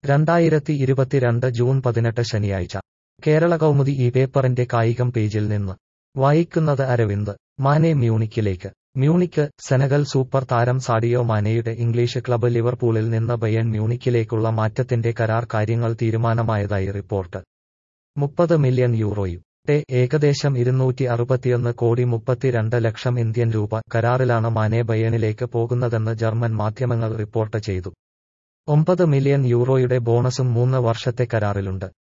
രണ്ടായിരത്തി ഇരുപത്തിരണ്ട് ജൂൺ പതിനെട്ട് ശനിയാഴ്ച കേരള കൗമുദി ഈ പേപ്പറിന്റെ കായികം പേജിൽ നിന്ന് വായിക്കുന്നത് അരവിന്ദ് മാനെ മ്യൂണിക്കിലേക്ക് മ്യൂണിക്ക് സെനഗൽ സൂപ്പർ താരം സാഡിയോ മാനെയുടെ ഇംഗ്ലീഷ് ക്ലബ്ബ് ലിവർപൂളിൽ നിന്ന് ബയൺ മ്യൂണിക്കിലേക്കുള്ള മാറ്റത്തിന്റെ കരാർ കാര്യങ്ങൾ തീരുമാനമായതായി റിപ്പോർട്ട് മുപ്പത് മില്യൺ യൂറോയും ടെ ഏകദേശം ഇരുന്നൂറ്റി അറുപത്തിയൊന്ന് കോടി മുപ്പത്തിരണ്ട് ലക്ഷം ഇന്ത്യൻ രൂപ കരാറിലാണ് മാനെ ബയണിലേക്ക് പോകുന്നതെന്ന് ജർമ്മൻ മാധ്യമങ്ങൾ റിപ്പോർട്ട് ചെയ്തു ഒമ്പത് മില്യൺ യൂറോയുടെ ബോണസും മൂന്ന് വർഷത്തെ കരാറിലുണ്ട്